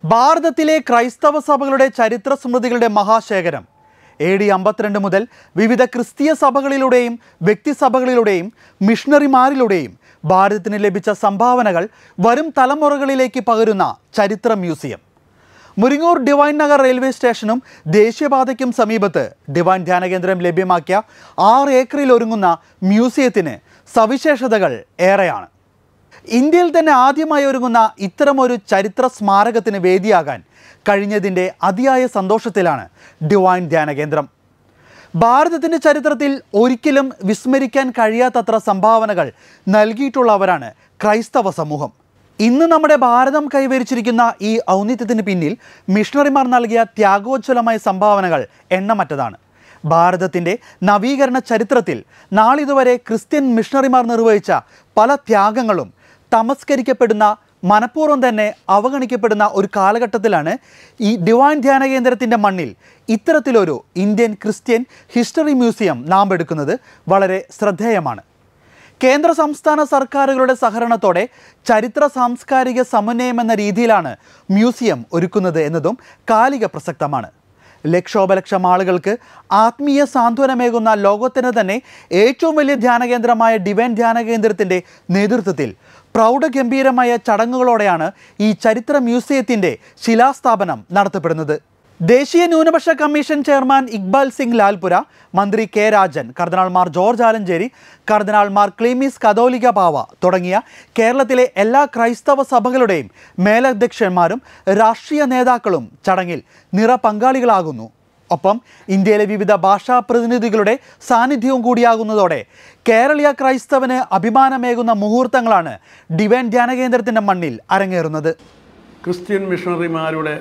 ഭാരതത്തിലെ ക്രൈസ്തവ സഭകളുടെ ചരിത്ര സ്മൃതികളുടെ മഹാശേഖരം എ ഡി അമ്പത്തിരണ്ട് മുതൽ വിവിധ ക്രിസ്തീയ സഭകളിലൂടെയും വ്യക്തിസഭകളിലൂടെയും മിഷണറിമാരിലൂടെയും ഭാരതത്തിന് ലഭിച്ച സംഭാവനകൾ വരും തലമുറകളിലേക്ക് പകരുന്ന ചരിത്ര museum Muringoor divine Nagar railway സ്റ്റേഷനും ദേശീയപാതയ്ക്കും സമീപത്ത് ഡിവൈൻ ധ്യാനകേന്ദ്രം ലഭ്യമാക്കിയ ആറ് ഏക്കറിൽ ഒരുങ്ങുന്ന മ്യൂസിയത്തിന് സവിശേഷതകൾ ഏറെയാണ് ഇന്ത്യയിൽ തന്നെ ആദ്യമായി ഒരുങ്ങുന്ന ഇത്തരമൊരു ചരിത്ര സ്മാരകത്തിന് വേദിയാകാൻ കഴിഞ്ഞതിൻ്റെ അതിയായ സന്തോഷത്തിലാണ് ഡിവൈൻ ധ്യാനകേന്ദ്രം ഭാരതത്തിൻ്റെ ചരിത്രത്തിൽ ഒരിക്കലും വിസ്മരിക്കാൻ കഴിയാത്തത്ര സംഭാവനകൾ നൽകിയിട്ടുള്ളവരാണ് ക്രൈസ്തവ സമൂഹം ഇന്ന് നമ്മുടെ ഭാരതം കൈവരിച്ചിരിക്കുന്ന ഈ ഔന്നിത്യത്തിന് പിന്നിൽ മിഷണറിമാർ നൽകിയ ത്യാഗോജ്വലമായ സംഭാവനകൾ എണ്ണമറ്റതാണ് ഭാരതത്തിൻ്റെ നവീകരണ ചരിത്രത്തിൽ നാളിതുവരെ ക്രിസ്ത്യൻ മിഷണറിമാർ നിർവഹിച്ച പല ത്യാഗങ്ങളും തമസ്കരിക്കപ്പെടുന്ന മനഃപൂർവ്വം തന്നെ അവഗണിക്കപ്പെടുന്ന ഒരു കാലഘട്ടത്തിലാണ് ഈ ഡിവൈൻ ധ്യാന കേന്ദ്രത്തിൻ്റെ മണ്ണിൽ ഇത്തരത്തിലൊരു ഇന്ത്യൻ ക്രിസ്ത്യൻ ഹിസ്റ്ററി മ്യൂസിയം നാം എടുക്കുന്നത് വളരെ ശ്രദ്ധേയമാണ് കേന്ദ്ര സംസ്ഥാന സർക്കാരുകളുടെ സഹകരണത്തോടെ ചരിത്ര സാംസ്കാരിക സമന്വയം എന്ന രീതിയിലാണ് മ്യൂസിയം ഒരുക്കുന്നത് എന്നതും കാലിക പ്രസക്തമാണ് ലക്ഷോപലക്ഷം ആളുകൾക്ക് ആത്മീയ സാന്ത്വനമേകുന്ന ലോകത്തിന് തന്നെ ഏറ്റവും വലിയ ധ്യാനകേന്ദ്രമായ ഡിവൈൻ ധ്യാനകേന്ദ്രത്തിൻ്റെ നേതൃത്വത്തിൽ പ്രൗഢഗംഭീരമായ ചടങ്ങുകളോടെയാണ് ഈ ചരിത്ര മ്യൂസിയത്തിൻ്റെ ശിലാസ്ഥാപനം നടത്തപ്പെടുന്നത് ദേശീയ ന്യൂനപക്ഷ കമ്മീഷൻ ചെയർമാൻ ഇക്ബാൽ സിംഗ് ലാൽപുര മന്ത്രി കെ രാജൻ കർദിനാൾമാർ ജോർജ് ആലഞ്ചേരി കർദിനാൾമാർ ക്ലീമീസ് കതോലിക പാവ തുടങ്ങിയ കേരളത്തിലെ എല്ലാ ക്രൈസ്തവ സഭകളുടെയും മേലധ്യക്ഷന്മാരും രാഷ്ട്രീയ നേതാക്കളും ചടങ്ങിൽ നിറപങ്കാളികളാകുന്നു ഒപ്പം ഇന്ത്യയിലെ വിവിധ ഭാഷാ പ്രതിനിധികളുടെ സാന്നിധ്യവും കൂടിയാകുന്നതോടെ കേരളീയ ക്രൈസ്തവന് അഭിമാനമേകുന്ന മുഹൂർത്തങ്ങളാണ് ഡിവൈൻ ധ്യാനകേന്ദ്രത്തിൻ്റെ മണ്ണിൽ അരങ്ങേറുന്നത് ക്രിസ്ത്യൻ മിഷണറിമാരുടെ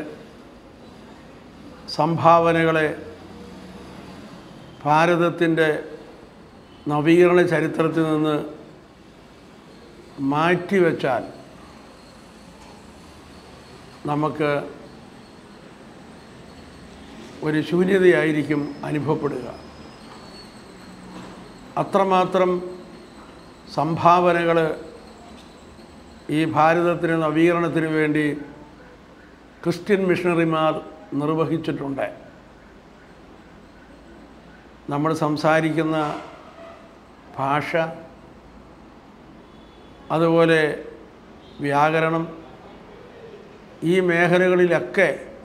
സംഭാവനകളെ ഭാരതത്തിൻ്റെ നവീകരണ ചരിത്രത്തിൽ നിന്ന് മാറ്റിവെച്ചാൽ നമുക്ക് ഒരു ശൂന്യതയായിരിക്കും അനുഭവപ്പെടുക അത്രമാത്രം സംഭാവനകൾ ഈ ഭാരതത്തിന് നവീകരണത്തിന് വേണ്ടി ക്രിസ്ത്യൻ മിഷണറിമാർ നിർവഹിച്ചിട്ടുണ്ട് നമ്മൾ സംസാരിക്കുന്ന ഭാഷ അതുപോലെ വ്യാകരണം ഈ മേഖലകളിലൊക്കെ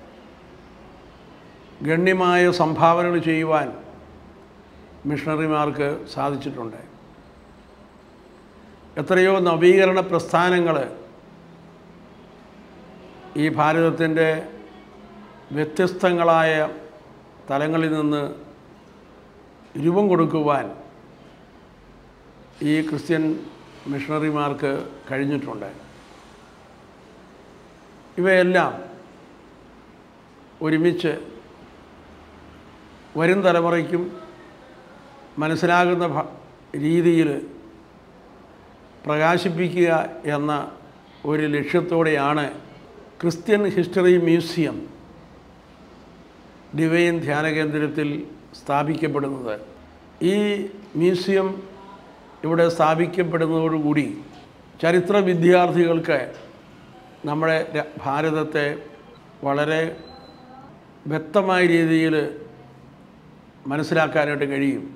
ഗണ്യമായ സംഭാവനകൾ ചെയ്യുവാൻ മിഷണറിമാർക്ക് സാധിച്ചിട്ടുണ്ട് എത്രയോ നവീകരണ പ്രസ്ഥാനങ്ങൾ ഈ ഭാരതത്തിൻ്റെ വ്യത്യസ്തങ്ങളായ തലങ്ങളിൽ നിന്ന് രൂപം കൊടുക്കുവാൻ ഈ ക്രിസ്ത്യൻ മിഷണറിമാർക്ക് കഴിഞ്ഞിട്ടുണ്ട് ഇവയെല്ലാം ഒരുമിച്ച് വരും തലമുറയ്ക്കും മനസ്സിലാകുന്ന ഭ- രീതിയിൽ പ്രകാശിപ്പിക്കുക എന്ന ഒരു ലക്ഷ്യത്തോടെയാണ് ക്രിസ്ത്യൻ ഹിസ്റ്ററി മ്യൂസിയം ഡിവൈൻ ധ്യാന കേന്ദ്രത്തിൽ സ്ഥാപിക്കപ്പെടുന്നത് ഈ മ്യൂസിയം ഇവിടെ സ്ഥാപിക്കപ്പെടുന്നതോടുകൂടി ചരിത്ര വിദ്യാർത്ഥികൾക്ക് നമ്മുടെ ര- ഭാരതത്തെ വളരെ വ്യക്തമായ രീതിയിൽ മനസ്സിലാക്കാനായിട്ട് കഴിയും